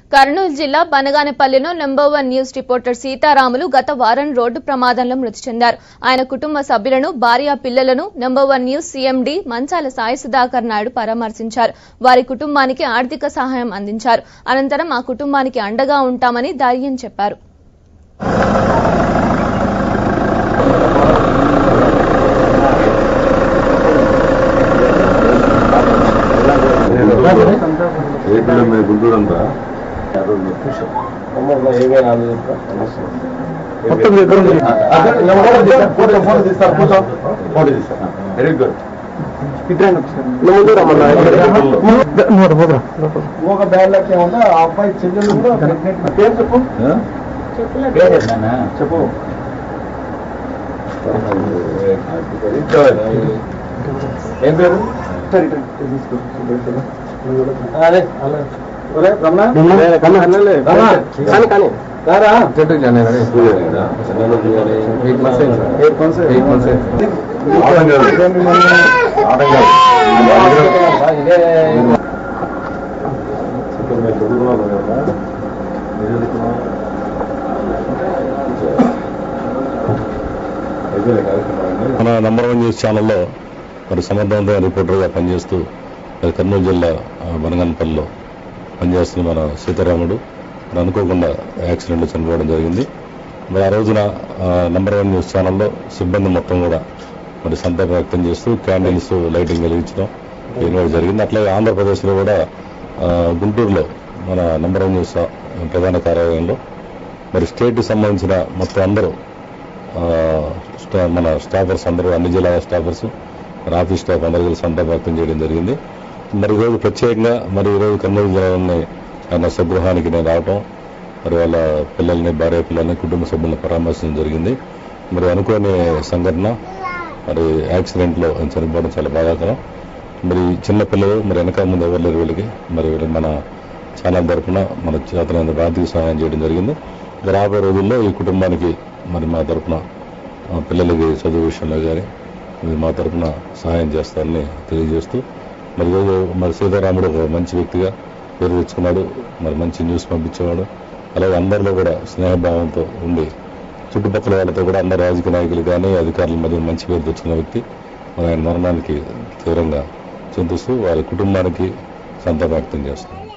కర్నూలు జిల్లా బనగానపల్లిలో number one news reporter Seetharamulu గత వారం రోడ్డు ప్రమాదంలో మృతి చెందారు ఆయన కుటుంబ సభ్యులను భార్య పిల్లలను number one news CMD Manchala Sai Sudhakar Naidu పరామర్శించారు వారి కుటుంబానికి ఆర్థిక సహాయం అందించారు అనంతరం ఆ కుటుంబానికి అండగా ఉంటామని ధైర్యం చెప్పారు ఏపీలో మీరు గుంటూరు అంతా మొత్తం మీ ఇద్దరు ఉంది. వెరీ గుడ్ ఇద్దరండి ఒకసారి. నువ్వు ముందు రమ్మన్నా. నువ్వు రా, పోదురా. ఒక బ్యాడ్ లక్ ఏమన్నా ఆ అబ్బాయి చెల్లెలు కూడా ప్రెగ్నెంట్ పేరు చెప్పు చెప్పు ఏం పేరు సరే, ఇటు రా. ఇది తీసుకో. అదే అలా ఒరే రమణ రమణ. రమణ అన్నలే రమణ కానీ, కానీ. రారా ఎయిట్ మంత్స్ అయింది sir. Eight months eight months అయింది. ఆటం కాదు. ఆటం కాదు. ఇదే ఇప్పుడు మీరు చదువుకున్నారు కదా మీరు చదువుకున్నారు అయిపోయింది కార్యక్రమం మన నంబర్ వన్ న్యూస్ ఛానల్లో మరి సమర్థవంతమైన రిపోర్టర్గా పనిచేస్తూ మరి కర్నూలు జిల్లా ఆ, బనగానపల్లిలో పనిచేస్తున్న మన సీతారాముడు మరి అనుకోకుండా యాక్సిడెంట్లో చనిపోవడం జరిగింది మరి ఆ రోజున ఆ, నంబర్ వన్ న్యూస్ ఛానల్లో సిబ్బంది మొత్తం కూడా మరి సంతాపం వ్యక్తం చేస్తూ క్యాండిల్స్ లైటింగ్ వెలిగించడం ఇవ్వడం జరిగింది అట్లాగే ఆంధ్రప్రదేశ్లో కూడా ఆ, గుంటూరులో మన నంబర్ వన్ న్యూస్ ఆ, ప్రధాన కార్యాలయంలో మరి స్టేట్కి సంబంధించిన మొత్తం అందరూ ఆ, స్టా- మన స్టాఫర్స్ అందరూ అన్ని జిల్లాల స్టాఫర్స్ మరి ఆఫీస్ స్టాఫ్ అందరూ కలిసి సంతాప వ్యక్తం చేయడం జరిగింది మరి ఈరోజు ప్రత్యేకంగా మరి ఈరోజు కర్నూలు జిల్లాలోని ఆయన స్వగృహానికి నేను రావటం మరి వాళ్ళ పిల్లల్ని భార్య పిల్లల్ని కుటుంబ సభ్యులను పరామర్శించడం జరిగింది మరి అనుకోని సంఘటన మరి యాక్సిడెంట్లో ఆయన చనిపోవడం చాలా బాధాకరం మరి చిన్న పిల్లలు మరి వెనక ముందు ఎవరు లేరు వీళ్ళకి మరి వీళ్ళు మన ఛానల్ తరఫున మన చేతనైన ఆర్థిక సహాయం చేయడం జరిగింది మరి రాబోయే రోజుల్లో ఈ కుటుంబానికి మరి మా తరఫున ఆ, పిల్లలకి చదువు విషయంలో కానీ ఇది మా తరఫున సహాయం చేస్తారని తెలియజేస్తూ మరి ఈరోజు మరి సీతారాముడు ఒక మంచి వ్యక్తిగా పేరు తెచ్చుకున్నాడు మరి మంచి న్యూస్ పంపించేవాడు అలాగే అందరిలో కూడా స్నేహభావంతో ఉండి చుట్టుపక్కల వాళ్ళతో కూడా అందరు రాజకీయ నాయకులు కానీ అధికారుల మధ్య మంచి పేరు తెచ్చుకున్న వ్యక్తి మరి ఆయన మరణానికి తీవ్రంగా చింతిస్తూ వారి కుటుంబానికి సంతాపం వ్యక్తం చేస్తున్నాం